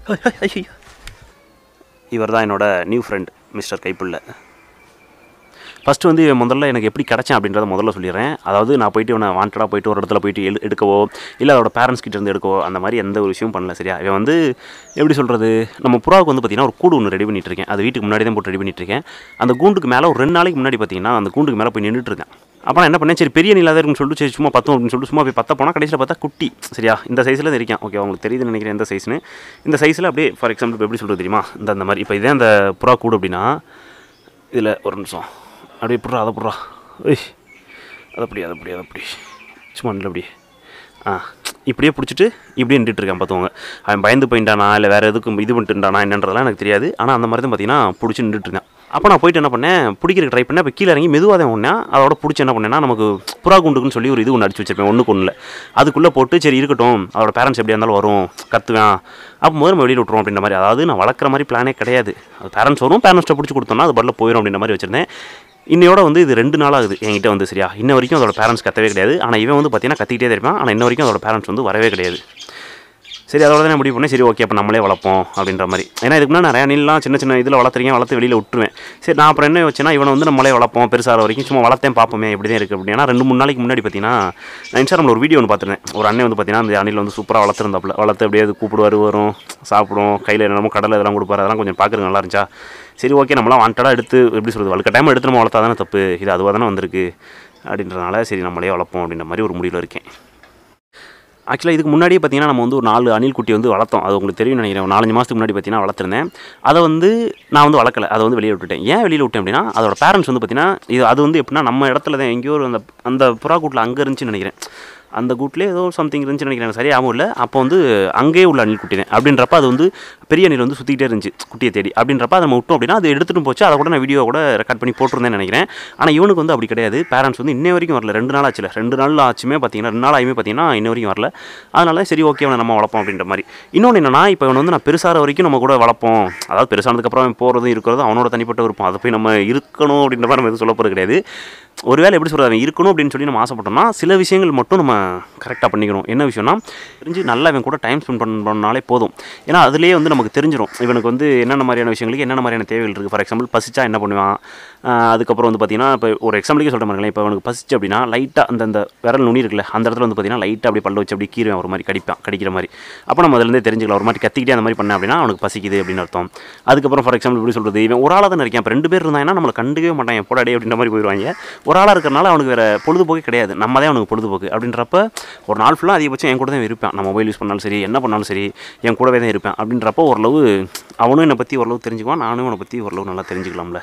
இவர் தான் என்னோட new friend mister Kaipulla first வந்து இவன் முதல்ல எனக்கு எப்படி கிடச்சேன் அப்படின்றத முதல்ல சொல்லிடுறேன் அதாவது நான் போயிட்டு இவனை வாண்டடாக போயிட்டு ஒரு இடத்துல போயிட்டு எடு எடுக்கவோ இல்லை அதோட பேரண்ட்ஸ் கிட்ட இருந்து எடுக்கவோ அந்த மாதிரி எந்த ஒரு விஷயமும் பண்ணல சரியா இவன் வந்து எப்படி சொல்கிறது நம்ம புறாவுக்கு வந்து பார்த்திங்கன்னா ஒரு கூடு ஒன்று ரெடி பண்ணிட்டு இருக்கேன் அது வீட்டுக்கு முன்னாடி தான் போட்டு ரெடி பண்ணிட்டு இருக்கேன் அந்த கூண்டுக்கு மேலே ஒரு ரெண்டு நாளைக்கு முன்னாடி பார்த்தீங்கன்னா அந்த கூண்டுக்கு மேலே போய் நின்றுட்டு இருக்கேன் அப்போ நான் என்ன பண்ணேன் சரி பெரிய நிலாத இருக்குன்னு சொல்லிட்டு சரி சும்மா பத்தும் அப்படின்னு சொல்லிட்டு சும்மா போய் பத்த போனால் கடைசியில் பார்த்தா குட்டி சரியா இந்த சைஸில் தான் இருக்கேன் ஓகே உங்களுக்கு தெரியுதுன்னு நினைக்கிறேன் எந்த சைஸ்னு இந்த சைஸில் அப்படியே ஃபார் எக்ஸாம்பிள் இப்போ எப்படி சொல்கிறது தெரியுமா இந்த அந்த மாதிரி இப்போ இதே அந்த புறா கூடு அப்படின்னா இதில் ஒரு நிமிஷம் அப்படியே புட்றா அதை புட்றா ஏய் அதை அப்படி அதை அப்படி அதை அப்படி சும்மா இல்லை அப்படி ஆ இப்படியே பிடிச்சிட்டு இப்படியே நின்றுட்டு இருக்கேன் பார்த்துக்கோங்க அவன் பயந்து போயிட்டானா இல்லை வேறு எதுக்கும் இது பண்ணிட்டுண்டானா என்னன்றதெல்லாம் எனக்கு தெரியாது ஆனால் அந்த மாதிரி தான் பார்த்தீங்கன்னா பிடிச்சி நின்றுட்டு இருக்கேன் அப்போ நான் போயிட்டு என்ன பண்ணேன் பிடிக்கிறதுக்கு ட்ரை பண்ணேன் இப்போ கீழே இறங்கி மெதுவாக தான் ஒன்றேன் அதோட பிடிச்சி என்ன பண்ணேன்னா நமக்கு புறா குண்டுக்குன்னு சொல்லி ஒரு இது ஒன்று அடிச்சு வச்சிருப்பேன் ஒன்றுக்கு ஒன்றில் அதுக்குள்ளே போட்டு சரி இருக்கட்டும் அதோட பேரண்ட்ஸ் எப்படியா இருந்தாலும் வரும் கத்துவேன் அப்போ முதல்ல நம்ம வெளியில் விட்ருவோம் அப்படின்ற மாதிரி அதாவது நான் வளர்க்குற மாதிரி பிளானே கிடையாது அது பேரண்ட்ஸ் வரும் பேரண்ட்ஸ்ட்டை பிடிச்சி கொடுத்தோம்னா அது பட்டில் போயிடும் அப்படின்ற மாதிரி வச்சிருந்தேன் இன்னையோட வந்து இது ரெண்டு நாள் ஆகுது என்கிட்ட வந்து சரியா இன்ன வரைக்கும் அதோட பேரண்ட்ஸ் கத்தவே கிடையாது ஆனால் இவன் வந்து பார்த்தீங்கன்னா கத்திக்கிட்டே தான் இருப்பான் ஆனால் இன்ன வரைக்கும் அதோட பேரண்ட்ஸ் வந்து வரவே கிடையாது சரி அதோட தான் நான் முடிவு பண்ணேன் சரி ஓகே அப்போ நம்மளே வளர்ப்போம் அப்படின்ற மாதிரி ஏன்னா இதுக்கு முன்னாடி நிறையா நீலாம் சின்ன சின்ன இதில் வளர்த்துறீங்க வளர்த்து வெளியில் விட்டுருவேன் சரி நான் அப்புறம் என்ன வச்சேன்னா இவனை வந்து நம்மளே வளர்ப்போம் பெருசாக வரைக்கும் சும்மா வளர்த்தேன் பார்ப்போமே எப்படி தான் இருக்குது அப்படின்னா ரெண்டு மூணு நாளைக்கு முன்னாடி பார்த்தீங்கன்னா நான் இன்ஸ்டாகிராமில் ஒரு வீடியோ ஒன்று பார்த்துருந்தேன் ஒரு அண்ணன் வந்து பார்த்தீங்கன்னா அந்த அணில் வந்து சூப்பராக வளர்த்துருந்தாப்புல வளர்த்து அப்படியே அது கூப்பிடுவார் வரும் சாப்பிடும் கையில் என்னமோ கடலை இதெல்லாம் கொடுப்பாரு அதெல்லாம் கொஞ்சம் பார்க்குறது நல்லா இருந்துச்சா சரி ஓகே நம்மளாம் வாண்டடாக எடுத்து எப்படி சொல்கிறது வளர்க்க டைம் எடுத்து நம்ம வளர்த்தா தானே தப்பு இது அதுவாக தானே வந்திருக்கு அப்படின்றனால சரி நம்மளே வளர்ப்போம் அப்படின்ற மாதிரி ஒரு முடிவில் இருக்கேன் ஆக்சுவலாக இதுக்கு முன்னாடியே பார்த்தீங்கன்னா நம்ம வந்து ஒரு நாலு அணில் குட்டி வந்து வளர்த்தோம் அது உங்களுக்கு தெரியும் நினைக்கிறேன் ஒரு நாலஞ்சு மாதத்துக்கு முன்னாடி பார்த்தீங்கன்னா வளர்த்துருந்தேன் அதை வந்து நான் வந்து வளர்க்கல அதை வந்து வெளியே விட்டுட்டேன் ஏன் வெளியில் விட்டேன் அப்படின்னா அதோட பேரண்ட்ஸ் வந்து பார்த்தீங்கன்னா இது அது வந்து எப்படின்னா நம்ம இடத்துல தான் எங்கேயோ ஒரு அந்த அந்த புறா கூட்டில் அங்கே இருந்துச்சுன்னு நினைக்கிறேன் அந்த கூட்டிலே ஏதோ சம்திங் இருந்துச்சுன்னு நினைக்கிறேன் எனக்கு சரியா ஞாபகம் இல்லை அப்போ வந்து அங்கேயே உள்ள அணில் குட்டி தான் அப்படின்றப்ப அது வந்து பெரிய அணில் வந்து சுற்றிக்கிட்டே இருந்துச்சு குட்டியை தேடி அப்படின்றப்ப அதை நம்ம விட்டோம் அப்படின்னா அது எடுத்துகிட்டு போச்சு அதை கூட நான் வீடியோ கூட ரெக்கார்ட் பண்ணி போட்டிருந்தேன்னு நினைக்கிறேன் ஆனால் இவனுக்கு வந்து அப்படி கிடையாது பேரண்ட்ஸ் வந்து இன்ன வரைக்கும் வரல ரெண்டு நாள் ஆச்சுல ரெண்டு நாள் ஆச்சுமே பார்த்தீங்கன்னா ரெண்டு நாள் ஆயுமே பார்த்தீங்கன்னா இன்ன வரைக்கும் வரல அதனால தான் சரி ஓகே அவனை நம்ம வளர்ப்போம் அப்படின்ற மாதிரி இன்னொன்று என்னன்னா இப்போ இவன் வந்து நான் பெருசாகிற வரைக்கும் நம்ம கூட வளர்ப்போம் அதாவது பெருசானதுக்கப்புறம் அவன் போகிறதும் இருக்கிறதும் அவனோட தனிப்பட்ட விருப்பம் அதை போய் நம்ம இருக்கணும் அப்படின்ற மாதிரி நம்ம எதுவும் சொல்ல போகிறது கிடையாது ஒருவேளை எப்படி சொல்கிறது அவன் இருக்கணும் அப்படின்னு சொல்லி நம்ம ஆசைப்பட்டோம்னா சில விஷயங்கள் மட்டும் நம்ம கரெக்டாக பண்ணிக்கணும் என்ன விஷயம்னா தெரிஞ்சு நல்லா இவன் கூட டைம் ஸ்பெண்ட் பண்ணனாலே போதும் ஏன்னா அதுலேயே வந்து நமக்கு தெரிஞ்சிடும் இவனுக்கு வந்து என்னென்ன மாதிரியான விஷயங்களுக்கு என்னென்ன மாதிரியான தேவைகள் இருக்குது ஃபார் எக்ஸாம்பிள் பசிச்சா என்ன பண்ணுவான் ஆஹ் அதுக்கப்புறம் வந்து பார்த்தீங்கன்னா இப்போ ஒரு எக்ஸாம்பிளுக்கே சொல்கிற மாதிரி இப்போ அவனுக்கு பசிச்சு அப்படின்னா லைட்டாக அந்த அந்த விரல் நுனி இருக்குல்ல அந்த இடத்துல வந்து பார்த்தீங்கன்னா லைட்டாக அப்படி பல்ல வச்சு அப்படி கீறுவேன் ஒரு மாதிரி கடிப்பான் கடிக்கிற மாதிரி அப்போ நம்ம அதுலேருந்தே தெரிஞ்சுக்கலாம் ஒரு மாதிரி கத்திக்கிட்டே அந்த மாதிரி பண்ண அப்படின்னா அவனுக்கு பசிக்குது அப்படின்னு அர்த்தம் அதுக்கப்புறம் ஃபார் எக்ஸாம்பிள் எப்படி சொல்கிறது இவன் ஒரு ஆளாக தான் இருக்கேன் இப்போ ரெண்டு பேர் இருந்தாங்கன்னா நம்மளை கண்டுக்கவே மாட்டான் போடாடே அப்படின்ற மாதிரி போயிடுவாங்க ஒரு ஆளாக இருக்கிறனால அவனுக்கு வேறு பொழுதுபோக்கு கிடையாது நம்ம தான் அவனுக்கு பொழுதுபோக்கு அப்படின்றப்ப ஒரு நாள் ஃபுல்லாக அதிகபட்சம் என் கூட தான் இருப்பேன் நான் மொபைல் யூஸ் பண்ணாலும் சரி என்ன பண்ணாலும் சரி என் கூடவே தான் இருப்பேன் அப்படின்றப்போ ஓரளவு அவனும் என்னை பற்றி ஓரளவு தெரிஞ்சுக்குவான் நானும் அவனை பற்றி ஓரளவு நல்லா தெரிஞ்சுக்கலாம்ல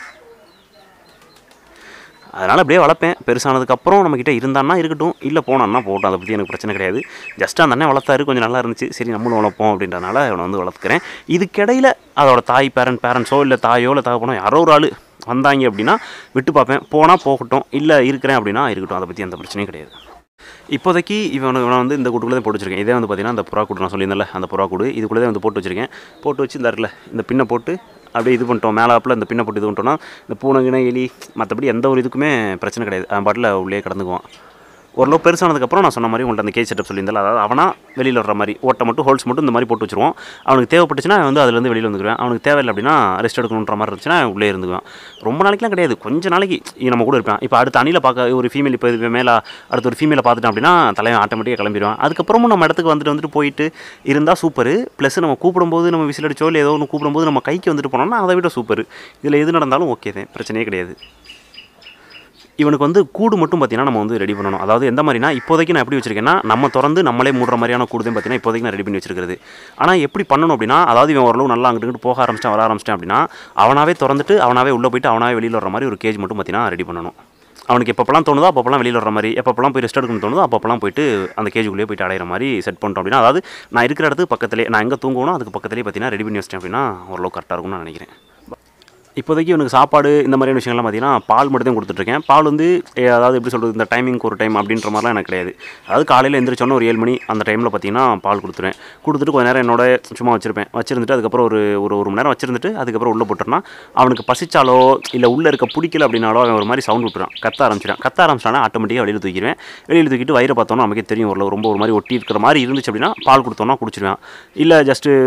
அதனால் அப்படியே வளர்ப்பேன் பெருசானதுக்கப்புறம் நம்மக்கிட்ட இருந்தான்னா இருக்கட்டும் இல்லை போனான்னா போட்டோம் அதை பற்றி எனக்கு பிரச்சனை கிடையாது ஜஸ்ட் அந்த அண்ணன் வளர்த்தாரு கொஞ்சம் நல்லா இருந்துச்சு சரி நம்மளும் வளர்ப்போம் அப்படின்றனால அவனை வந்து வளர்த்துக்கிறேன் இதுக்கிடையில் அதோட தாய் பேரண்ட் பேரண்ட்ஸோ இல்லை தாயோ இல்லை தகப்பனோ யாரோ ஒரு ஆள் வந்தாங்க அப்படின்னா விட்டு பார்ப்பேன் போனால் போகட்டும் இல்லை இருக்கிறேன் அப்படின்னா இருக்கட்டும் அதை பற்றி எந்த பிரச்சனையும் கிடையாது இப்போதைக்கு இவனை இவனை வந்து இந்த கூட்டுக்குள்ளே தான் போட்டு வச்சிருக்கேன் இதே வந்து பார்த்தீங்கன்னா அந்த புறா கூடு நான் சொல்லியிருந்தேன்ல அந்த புறா கூடு இதுக்குள்ளே தான் வந்து போட்டு வச்சிருக்கேன் போட்டு வச்சு இந்த இருக்குல்ல இந்த பின்னை போட்டு அப்படியே இது பண்ணிட்டோம் மேலாப்பில் இந்த பின்னை போட்டு இது பண்ணிட்டோம்னா இந்த பூனை கிணை எலி மற்றபடி எந்த ஒரு இதுக்குமே பிரச்சனை கிடையாது அவன் பாட்டில் உள்ளே கடந்துக்குவான் ஓரளவு பெருசானதுக்கப்புறம் நான் சொன்ன மாதிரி உங்கள்ட்ட அந்த கேஜ் செட்டப் சொல்லியிருந்தால அதாவது அவனா வெளியில் வர மாதிரி ஓட்டை மட்டும் ஹோல்ஸ் மட்டும் இந்த மாதிரி போட்டு வச்சிருவோம் அவனுக்கு தேவைப்பட்டுச்சுன்னா அவன் வந்து அதுலேருந்து வெளியில் வந்துக்குவேன் அவனுக்கு தேவையில்லை அப்படின்னா ரெஸ்ட் எடுக்கணுன்ற மாதிரி இருந்துச்சுன்னா அவன் உள்ளே இருந்துக்குவேன் ரொம்ப நாளைக்குலாம் கிடையாது கொஞ்ச நாளைக்கு இவன் நம்ம கூட இருப்பான் இப்போ அடுத்த அணியில் பார்க்க ஒரு ஃபீமேல் இப்போ இது மேலே அடுத்த ஒரு ஃபீமேலை பார்த்துட்டோம் அப்படின்னா தலைவன் ஆட்டோமேட்டிக்காக கிளம்பிடுவான் அதுக்கப்புறமும் நம்ம இடத்துக்கு வந்துட்டு வந்துட்டு போயிட்டு இருந்தால் சூப்பர் ப்ளஸ் நம்ம கூப்பிடும்போது நம்ம விசில் அடிச்சோ இல்லை ஏதோ ஒன்று கூப்பிடும்போது நம்ம கைக்கு வந்துட்டு போனோம்னா அதை விட சூப்பர் இதில் எது நடந்தாலும் ஓகே தான் பிரச்சனையே கிடையாது இவனுக்கு வந்து கூடு மட்டும் பார்த்தீங்கன்னா நம்ம வந்து ரெடி பண்ணணும் அதாவது எந்த மாதிரினா இப்போதைக்கு நான் எப்படி வச்சிருக்கேன்னா நம்ம திறந்து நம்மளே மூடுற மாதிரியான கூடு தான் பார்த்தீங்கன்னா இப்போதைக்கு நான் ரெடி பண்ணி வச்சிருக்கிறது ஆனால் எப்படி பண்ணணும் அப்படின்னா அதாவது இவன் ஓரளவு நல்லா அங்கிட்டு இங்கிட்டு போக ஆரம்பிச்சிட்டான் வர ஆரம்பிச்சிட்டான் அப்படின்னா அவனாவே திறந்துட்டு அவனாவே உள்ளே போயிட்டு அவனாவே வெளியில் வர மாதிரி ஒரு கேஜ் மட்டும் பார்த்தீங்கன்னா ரெடி பண்ணணும் அவனுக்கு எப்பப்பெல்லாம் தோணுதோ அப்பப்பெல்லாம் வெளியில் வர மாதிரி எப்பப்பெல்லாம் போய் ரெஸ்ட் எடுக்கணும்னு தோணுதோ அப்பப்பெல்லாம் போயிட்டு அந்த கேஜுக்குள்ளேயே போயிட்டு அடையிற மாதிரி செட் பண்ணிட்டோம் அப்படின்னா அதாவது நான் இருக்கிற இடத்துக்கு பக்கத்துலேயே நான் எங்கே தூங்கணும் அதுக்கு பக்கத்துலேயே பார்த்தீங்கன்னா ரெடி பண்ணி வச்சிட்டேன் அப்படின்னா ஓரளவு கரெக்டாக இருக்கும்னு நான் நினைக்கிறேன் இப்போதைக்கு இவனுக்கு சாப்பாடு இந்த மாதிரியான விஷயங்கள்லாம் பார்த்தீங்கன்னா பால் மட்டும் தான் கொடுத்துட்ருக்கேன் பால் வந்து ஏ, அதாவது எப்படி சொல்கிறது இந்த டைமிங்க்கு ஒரு டைம் அப்படின்ற மாதிரிலாம் எனக்கு கிடையாது அதாவது காலையில் எந்திரிச்சோன்னே ஒரு ஏழு மணி அந்த டைமில் பார்த்தீங்கன்னா பால் கொடுத்துருவேன் கொடுத்துட்டு கொஞ்ச நேரம் என்னோட சும்மா வச்சிருப்பேன் வச்சிருந்துட்டு அதுக்கப்புறம் ஒரு ஒரு ஒரு மணி நேரம் வச்சிருந்துட்டு அதுக்கப்புறம் உள்ளே போட்டோம்னா அவனுக்கு பசிச்சாலோ இல்லை உள்ளே இருக்க பிடிக்கல அப்படின்னாலோ அவன் ஒரு மாதிரி சவுண்ட் விட்டுறான் கத்த ஆரம்பிச்சிடான் கத்த ஆரம்பிச்சிட்டானா ஆட்டோமேட்டிக்காக வெளியில் தூக்கிடுவேன் வெளியில் தூக்கிட்டு வயிறை பார்த்தோன்னா நமக்கே தெரியும் ஒரு ரொம்ப ஒரு மாதிரி ஒட்டி இருக்கிற மாதிரி இருந்துச்சு அப்படின்னா பால் கொடுத்தோன்னா குடிச்சிருவேன் இல்லை ஜஸ்ட்டு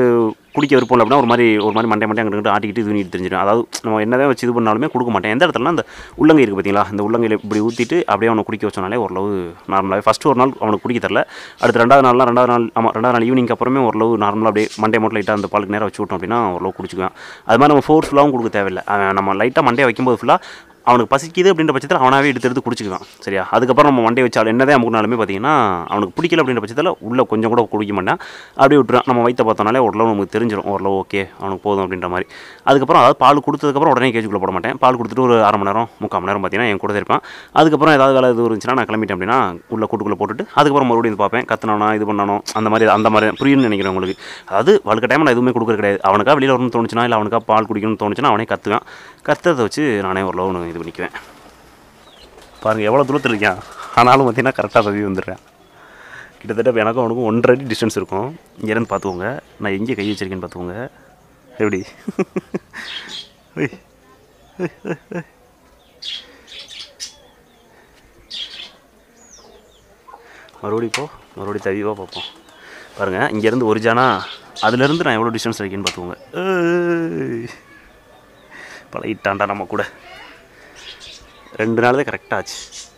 குடிக்க விருப்பம் இல்லை அப்படின்னா ஒரு மாதிரி ஒரு மாதிரி மண்டை மண்டை அங்கிட்டு ஆட்டிக்கிட்டு இது பண்ணிட்டு தெரிஞ்சிடும் அதாவது நம்ம என்னதான் வச்சு இது பண்ணாலுமே கொடுக்க மாட்டேன் எந்த இடத்துலனா அந்த உள்ளங்கை இருக்குது பார்த்தீங்களா இந்த உள்ளங்கையில் இப்படி ஊற்றிட்டு அப்படியே அவனை குடிக்க வச்சோனாலே ஓரளவு நார்மலாகவே ஃபஸ்ட்டு ஒரு நாள் அவனுக்கு குடிக்க தரல அடுத்து ரெண்டாவது நாள்லாம் ரெண்டாவது நாள் ஆமாம் ரெண்டாவது நாள் ஈவினிங் அப்புறமே ஓரளவு நார்மலாக அப்படியே மண்டே மட்டும் லைட்டாக அந்த பாலுக்கு நேரம் வச்சு விட்டோம் அப்படின்னா ஓரளவு குடிச்சுக்குவேன் அது மாதிரி நம்ம ஃபோர்ஸ்ஃபுல்லாகவும் கொடுக்க தேவையில்லை அவன் நம்ம லைட்டாக மண்டையை வைக்கும்போது ஃபுல்லாக அவனுக்கு பசிக்குது அப்படின்ற பட்சத்தில் அவனாவே எடுத்து எடுத்து குடிச்சுக்குவான் சரியா அதுக்கப்புறம் நம்ம மண்டை வச்சாலும் என்னதான் அமுக்குனாலுமே பார்த்தீங்கன்னா அவனுக்கு பிடிக்கல அப்படின்ற பட்சத்தில் உள்ளே கொஞ்சம் கூட குடிக்க மாட்டான் அப்படியே விட்டுறான் நம்ம வயிற்ற பார்த்தோம்னாலே ஓரளவு நமக்கு தெரிஞ்சிடும் ஓரளவு ஓகே அவனுக்கு போதும் அப்படின்ற மாதிரி அதுக்கப்புறம் அதாவது பால் கொடுத்ததுக்கப்புறம் உடனே கேஜுக்குள்ளே போட மாட்டேன் பால் கொடுத்துட்டு ஒரு அரை மணி நேரம் முக்கால் மணி நேரம் பார்த்தீங்கன்னா என் கூட தான் இருப்பான் அதுக்கப்புறம் ஏதாவது வேலை இது இருந்துச்சுன்னா நான் கிளம்பிட்டேன் அப்படின்னா உள்ள கூட்டுக்குள்ளே போட்டுட்டு அதுக்கப்புறம் மறுபடியும் இது பார்ப்பேன் கத்துனானா இது பண்ணானோ அந்த மாதிரி அந்த மாதிரி புரியும்னு நினைக்கிறேன் உங்களுக்கு அதாவது வழுக்க டைம் நான் எதுவுமே கொடுக்குறது கிடையாது அவனுக்கா வெளியில் வரணும்னு தோணுச்சுன்னா இல்லை அவனுக்கா பால் குடிக்கணும்னு தோணுச்சுன்னா அவனே கத்துவேன் கத்துறதை வச்சு நானே ஓரளவு இது பண்ணிக்குவேன் பாருங்கள் எவ்வளோ தூரத்தில் இருக்கான் ஆனாலும் பார்த்தீங்கன்னா கரெக்டாக தவி வந்துடுறேன் கிட்டத்தட்ட இப்ப எனக்கும் அவனுக்கும் ஒன்றரை அடி டிஸ்டன்ஸ் இருக்கும் இங்கேருந்து பார்த்துக்கோங்க நான் எங்கே கை வச்சிருக்கேன்னு பார்த்துக்கோங்க எப்படி உய். உய், உய், உய். மறுபடியும் போ மறுபடியும் தவிவா பார்ப்போம் பாருங்கள் இங்கேருந்து ஒரு ஜானா அதுலேருந்து நான் எவ்வளோ டிஸ்டன்ஸ் இருக்கேன்னு பார்த்துக்கோங்க ஏய். பழகிட்டான்டா நம்ம கூட ரெண்டு நாள் தான் கரெக்டாக ஆச்சு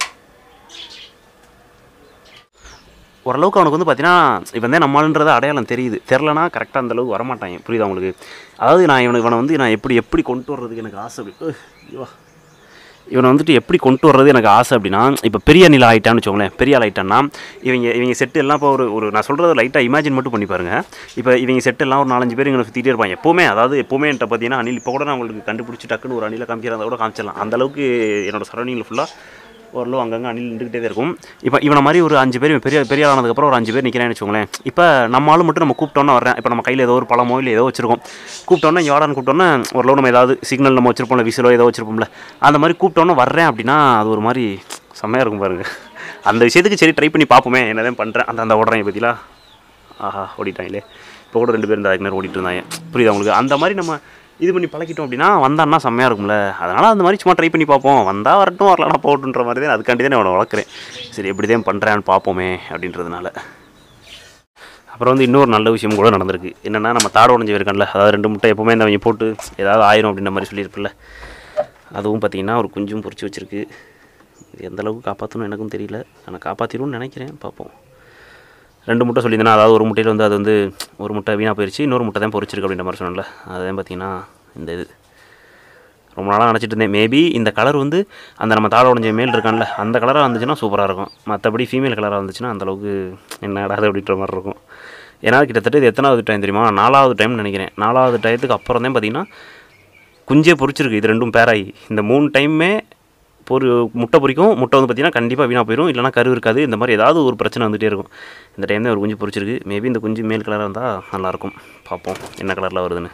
ஓரளவுக்கு அவனுக்கு வந்து பார்த்தீங்கன்னா இப்போ வந்து நம்மளுன்றது அடையாளம் தெரியுது தெரிலனா கரெக்டாக அந்த அளவுக்கு வரமாட்டாங்க புரியுதா உங்களுக்கு அதாவது நான் இவனை இவனை வந்து நான் எப்படி எப்படி கொண்டு வர்றதுக்கு எனக்கு ஆசை அப்படி உய், ஐயோ. இவனை வந்துட்டு எப்படி கொண்டு வர்றது எனக்கு ஆசை அப்படின்னா இப்போ பெரிய நிலை ஆகிட்டான்னு வச்சுக்கோங்களேன் பெரிய ஆள் ஆகிட்டான்னா இவங்க இவங்க செட்டு எல்லாம் இப்போ ஒரு ஒரு நான் சொல்கிறத லைட்டாக இமேஜின் மட்டும் பண்ணி பாருங்க இப்போ இவங்க செட்டு எல்லாம் ஒரு நாலஞ்சு பேர் இங்கே சுற்றிட்டே இருப்பாங்க எப்போவுமே அதாவது எப்போவுமே என்கிட்ட பார்த்தீங்கன்னா அணில் இப்போ கூட நான் உங்களுக்கு கண்டுபிடிச்சி டக்குன்னு ஒரு அணிலை காமிக்கிறதா கூட காமிச்சிடலாம் அந்த அளவுக்கு என்னோட சரௌண்டிங்கில் ஃபுல்லாக ஓரளவு அங்கங்கே அணில் நின்றுக்கிட்டே தான் இருக்கும் இப்போ இவனை மாதிரி ஒரு அஞ்சு பேர் இவன் பெரிய பெரிய ஆள் ஆனதுக்கப்புறம் ஒரு அஞ்சு பேர் நிற்கிறேன்னு வச்சுக்கோங்களேன் இப்போ நம்ம ஆளு மட்டும் நம்ம கூப்பிட்டோன்னா வரேன் இப்போ நம்ம கையில் ஏதோ ஒரு பழமோ இல்லை ஏதோ வச்சிருக்கோம் கூப்பிட்டோன்னா இங்கே வாடான்னு கூப்பிட்டோன்னா ஓரளவு நம்ம ஏதாவது சிக்னல் நம்ம வச்சிருப்போம்ல விசிலோ ஏதோ வச்சிருப்போம்ல அந்த மாதிரி கூப்பிட்டோன்னா வர்றேன் அப்படின்னா அது ஒரு மாதிரி செம்மையாக இருக்கும் பாருங்க அந்த விஷயத்துக்கு சரி ட்ரை பண்ணி பார்ப்போமே என்னதான் பண்ணுறேன் அந்த அந்த ஓடுறேன் பற்றிலாம் ஆஹா ஓடிட்டாங்களே இப்போ கூட ரெண்டு பேர் இந்த அதுக்கு நேரம் ஓடிட்டு இருந்தாங்க புரியுதா உங்களுக்கு அந்த மாதிரி நம்ம இது பண்ணி பழக்கிட்டோம் அப்படின்னா வந்தான்னா செம்மையாக இருக்கும்ல அதனால் அந்த மாதிரி சும்மா ட்ரை பண்ணி பார்ப்போம் வந்தால் வரட்டும் வரலனா போட்டுன்ற மாதிரி தான் அதுக்காண்டி தான் நான் அவனை வளர்க்குறேன் சரி எப்படி தான் பண்ணுறேன்னு பார்ப்போமே அப்படின்றதுனால அப்புறம் வந்து இன்னொரு நல்ல விஷயம் கூட நடந்திருக்கு என்னென்னா நம்ம தாடு உடஞ்சி இருக்கான்ல அதாவது ரெண்டு முட்டை எப்போவுமே இந்த அவங்க போட்டு ஏதாவது ஆயிரும் அப்படின்ற மாதிரி சொல்லியிருப்பில்ல அதுவும் பார்த்தீங்கன்னா ஒரு குஞ்சும் பொரிச்சு வச்சிருக்கு இது எந்த அளவுக்கு காப்பாற்றணும் எனக்கும் தெரியல ஆனால் காப்பாற்றிடும்னு நினைக்கிறேன் பார்ப்போம் ரெண்டு முட்டை சொல்லியிருந்தேன்னா அதாவது ஒரு முட்டையில் வந்து அது வந்து ஒரு முட்டை வீணாக போயிடுச்சு இன்னொரு முட்டை தான் பொரிச்சிருக்கு அப்படின்ற மாதிரி சொன்னேன்ல அதுதான் பார்த்தீங்கன்னா இந்த இது ரொம்ப நாளாக நினச்சிட்டு இருந்தேன் மேபி இந்த கலர் வந்து அந்த நம்ம தாழ உடஞ்ச மேல் இருக்கான்ல அந்த கலராக இருந்துச்சுன்னா சூப்பராக இருக்கும் மற்றபடி ஃபீமேல் கலராக இருந்துச்சுன்னா அந்தளவுக்கு என்னடா அது அப்படின்ற மாதிரி இருக்கும் ஏன்னா கிட்டத்தட்ட இது எத்தனாவது டைம் தெரியுமா நாலாவது டைம் நினைக்கிறேன் நாலாவது டயத்துக்கு அப்புறம் தான் பார்த்தீங்கன்னா குஞ்சே பொரிச்சிருக்கு இது ரெண்டும் பேராகி இந்த மூணு டைமே பொரி முட்டை பொரிக்கும் முட்டை வந்து பார்த்தீங்கன்னா கண்டிப்பாக வீணாக போயிடும் இல்லைனா கரு இருக்காது இந்த மாதிரி ஏதாவது ஒரு பிரச்சனை வந்துகிட்டே இருக்கும் இந்த டைம் தான் ஒரு குஞ்சு பொரிச்சிருக்கு மேபி இந்த குஞ்சு மேல் கலராக இருந்தால் நல்லாயிருக்கும் பார்ப்போம் என்ன கலரில் வருதுன்னு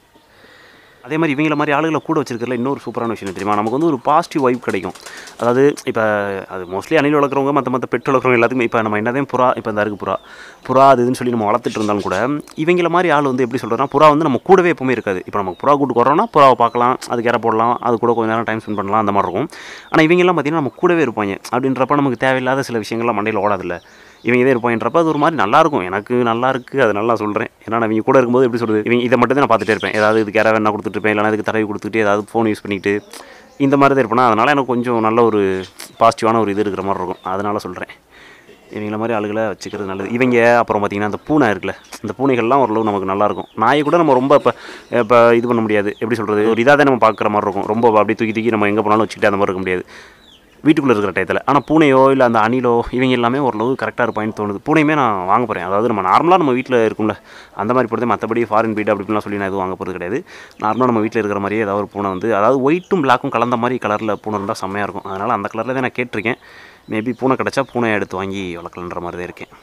அதே மாதிரி இவங்கள மாதிரி ஆளுகளை கூட வச்சிருக்கிறதுல இன்னொரு சூப்பரான விஷயம் என்ன தெரியுமா நமக்கு வந்து ஒரு பாசிட்டிவ் வைப் கிடைக்கும் அதாவது இப்போ அது மோஸ்ட்லி அணில் வளர்க்குறவங்க மற்ற மற்ற பெட் வளர்க்குறவங்க எல்லாத்துக்குமே இப்போ நம்ம என்னதான் புறா இப்போ இந்த இருக்கு புறா புறா அது இதுன்னு சொல்லி நம்ம வளர்த்துட்டு இருந்தாலும் கூட இவங்கள மாதிரி ஆள் வந்து எப்படி சொல்கிறதுனா புறா வந்து நம்ம கூடவே எப்பவுமே இருக்காது இப்போ நம்ம புறா கூட்டு வரோம்னா புறாவை பார்க்கலாம் அதுக்கு இற போடலாம் அது கூட கொஞ்ச நேரம் டைம் ஸ்பெண்ட் பண்ணலாம் அந்த மாதிரி இருக்கும் ஆனால் இவங்கெல்லாம் பார்த்தீங்கன்னா நம்ம கூடவே இருப்பாங்க அப்படின்றப்ப நமக்கு தேவையில்லாத சில விஷயங்கள்லாம் மண்டையில் ஓடாதில்ல இவங்க இதே இருப்பாங்கன்றப்ப அது ஒரு மாதிரி நல்லா இருக்கும் எனக்கு நல்லா இருக்குது அது நல்லா சொல்கிறேன் ஏன்னா நான் இவங்க கூட இருக்கும்போது எப்படி சொல்கிறது இவங்க இதை மட்டும் தான் நான் பார்த்துட்டே இருப்பேன் ஏதாவது இதுக்கு யாராவது என்ன கொடுத்துட்டு இல்லைனா இதுக்கு தடவி கொடுத்துட்டு ஏதாவது ஃபோன் யூஸ் பண்ணிட்டு இந்த மாதிரி தான் இருப்பேனா அதனால் எனக்கு கொஞ்சம் நல்ல ஒரு பாசிட்டிவான ஒரு இது இருக்கிற மாதிரி இருக்கும் அதனால் சொல்கிறேன் இவங்கள மாதிரி ஆளுகளை வச்சுக்கிறது நல்லது இவங்க அப்புறம் பார்த்திங்கன்னா அந்த பூனை இருக்குல்ல இந்த பூனைகள்லாம் ஓரளவு நமக்கு நல்லாயிருக்கும் நாயை கூட நம்ம ரொம்ப இப்போ இப்போ இது பண்ண முடியாது எப்படி சொல்கிறது ஒரு இதாக தான் நம்ம பார்க்குற மாதிரி இருக்கும் ரொம்ப அப்படியே தூக்கி தூக்கி நம்ம எங்கே போனாலும் வச்சுக்கிட்டு அந்த மாதிரி இருக்க முடியாது வீட்டுக்குள்ளே இருக்கிற டயத்தில் ஆனால் பூனையோ இல்லை அந்த அணிலோ இவங்க எல்லாமே ஓரளவு கரெக்டாக இருப்பான்னு தோணுது பூனையுமே நான் வாங்க போகிறேன் அதாவது நம்ம நார்மலாக நம்ம வீட்டில் இருக்கும்ல அந்த மாதிரி போகிறது மற்றபடி ஃபாரின் பீட் அப்படிலாம் சொல்லி நான் எதுவும் வாங்க போகிறது கிடையாது நார்மலாக நம்ம வீட்டில் இருக்கிற மாதிரியே ஏதாவது ஒரு பூனை வந்து அதாவது ஒயிட்டும் பிளாக்கும் கலந்த மாதிரி கலரில் பூனை இருந்தால் செம்மையாக இருக்கும் அதனால் அந்த கலரில் தான் நான் கேட்டிருக்கேன் மேபி பூனை கிடச்சா பூனையை எடுத்து வாங்கி வளர்க்கலன்ற மாதிரி தான் இருக்கேன்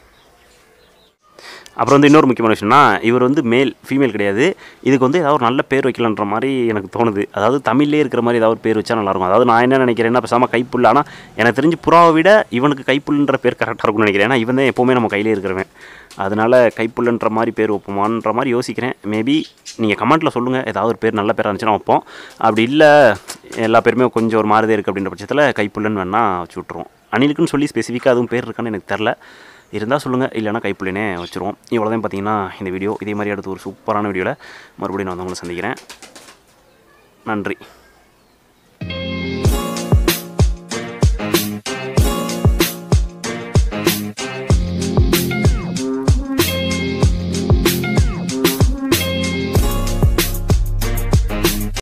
அப்புறம் வந்து இன்னொரு முக்கியமான விஷயம்னா இவர் வந்து மேல் ஃபீமேல் கிடையாது இதுக்கு வந்து ஏதாவது ஒரு நல்ல பேர் வைக்கலன்ற மாதிரி எனக்கு தோணுது அதாவது தமிழ்லேயே இருக்கிற மாதிரி ஏதாவது ஒரு பேர் வச்சா நல்லாயிருக்கும் அதாவது நான் என்ன நினைக்கிறேன்னா பேசாமல் கைப்புல் ஆனால் எனக்கு தெரிஞ்சு புறாவை விட இவனுக்கு கைப்புல்ன்ற பேர் கரெக்டாக இருக்கும்னு நினைக்கிறேன் ஏன்னா இவன் தான் எப்போவுமே நம்ம கையிலே இருக்கிறவன் அதனால் கைப்புல்லுன்ற மாதிரி பேர் வைப்போமான்ற மாதிரி யோசிக்கிறேன் மேபி நீங்கள் கமெண்ட்டில் சொல்லுங்கள் ஏதாவது ஒரு பேர் நல்ல பேராக இருந்துச்சுன்னா வைப்போம் அப்படி இல்லை எல்லா பேருமே கொஞ்சம் ஒரு மாறுதே இருக்குது அப்படின்ற பட்சத்தில் கைப்புல்லுன்னு வேணால் வச்சு விட்ருவோம் அணிலுக்குன்னு சொல்லி ஸ்பெசிஃபிக்காக அதுவும் பேர் இருக்கான்னு எனக்கு தெரில இருந்தால் சொல்லுங்கள் இல்லைன்னா கைப்புள்ளினே வச்சுருவோம் இவ்வளோதான் பார்த்தீங்கன்னா இந்த வீடியோ இதே மாதிரி அடுத்து ஒரு சூப்பரான வீடியோவில் மறுபடியும் நான் வந்து உங்களை சந்திக்கிறேன் நன்றி